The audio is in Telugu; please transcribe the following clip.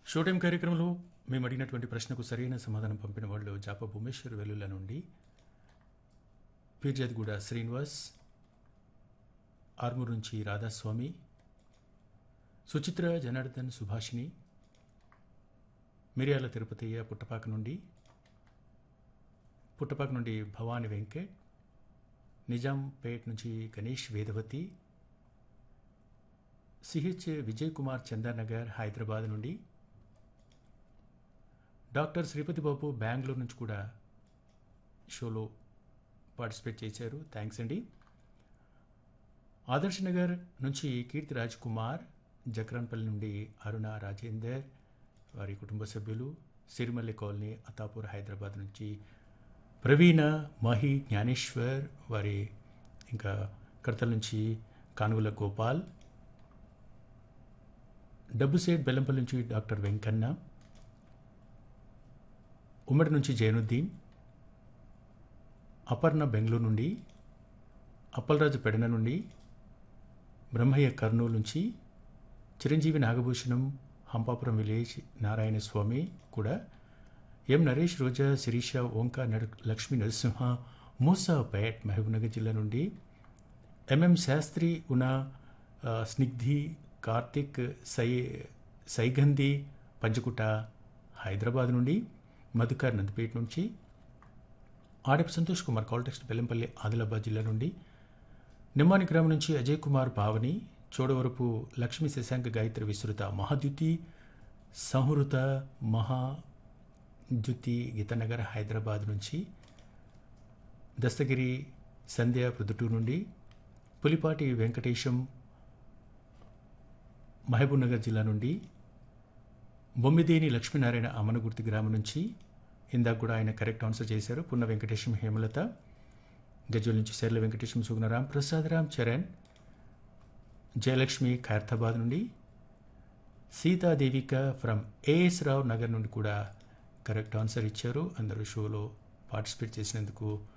షో టైం కార్యక్రమంలో మేము అడిగినటువంటి ప్రశ్నకు సరైన సమాధానం పంపిన వాళ్ళు జాప భూమేశ్వర్ వెల్లుల నుండి పీర్జాద్గూడ శ్రీనివాస్ ఆర్మూర్ నుంచి రాధాస్వామి సుచిత్ర జనార్దన్ సుభాషిణి మిర్యాల తిరుపతయ్య పుట్టపాక నుండి పుట్టపాక నుండి భవాని వెంకట్ నిజాంపేట్ నుంచి గణేష్ వేదవతి సిహెచ్ విజయ్ కుమార్ చందానగర్ హైదరాబాద్ నుండి డాక్టర్ శ్రీపతి బాబు బెంగళూరు నుంచి కూడా షోలో పార్టిసిపేట్ చేశారు థ్యాంక్స్ అండి ఆదర్శ్ నగర్ నుంచి కీర్తి రాజ్ కుమార్ జక్రాన్పల్లి నుండి అరుణ రాజేందర్ వారి కుటుంబ సభ్యులు సిరిమల్లి కాలనీ అతాపూర్ హైదరాబాద్ నుంచి ప్రవీణ మహి జ్ఞానేశ్వర్ వారి ఇంకా కడతల నుంచి కానుగుల గోపాల్ డబ్బుసేట్ బెల్లంపల్లి నుంచి డాక్టర్ వెంకన్న ఉమ్మడి నుంచి జైనుద్దీన్ అపర్ణ బెంగళూరు నుండి అప్పలరాజు పెడన నుండి బ్రహ్మయ్య కర్నూలు నుంచి చిరంజీవి నాగభూషణం హంపాపురం విలేజ్ నారాయణ స్వామి కూడా ఎం నరేష్ రోజా శిరీష ఓంకా నడు లక్ష్మీ నరసింహ మూసాపేట్ మహబూబ్నగర్ జిల్లా నుండి ఎంఎం శాస్త్రి ఉన్న ఆ, స్నిగ్ధి కార్తిక్ సై సైగంధి పంచకుట హైదరాబాద్ నుండి మధుకర్ నందిపేట నుంచి ఆడపు సంతోష్ కుమార్ కాల్టెక్స్ట్ బెల్లంపల్లి ఆదిలాబాద్ జిల్లా నుండి నిమ్మాని గ్రామం నుంచి అజయ్ కుమార్ పావని చోడవరపు లక్ష్మీ శశాంక గాయత్రి విస్తృత మహాద్యుతి సంహృత మహాద్యుతి గీతనగర్ హైదరాబాద్ నుంచి దస్తగిరి సంధ్య ప్రొద్దుటూరు నుండి పులిపాటి వెంకటేశం మహబూబ్నగర్ జిల్లా నుండి బొమ్మిదేని లక్ష్మీనారాయణ అమనగుర్తి గ్రామం నుంచి ఇందాక కూడా ఆయన కరెక్ట్ ఆన్సర్ చేశారు పున్న వెంకటేశం హేమలత గజ్వల్ నుంచి శర్ల వెంకటేశం సుగుణరాం ప్రసాద్ రామ్ చరణ్ జయలక్ష్మి ఖైరతాబాద్ నుండి సీతాదేవిక ఫ్రమ్ ఏఎస్ రావు నగర్ నుండి కూడా కరెక్ట్ ఆన్సర్ ఇచ్చారు అందరూ షోలో పార్టిసిపేట్ చేసినందుకు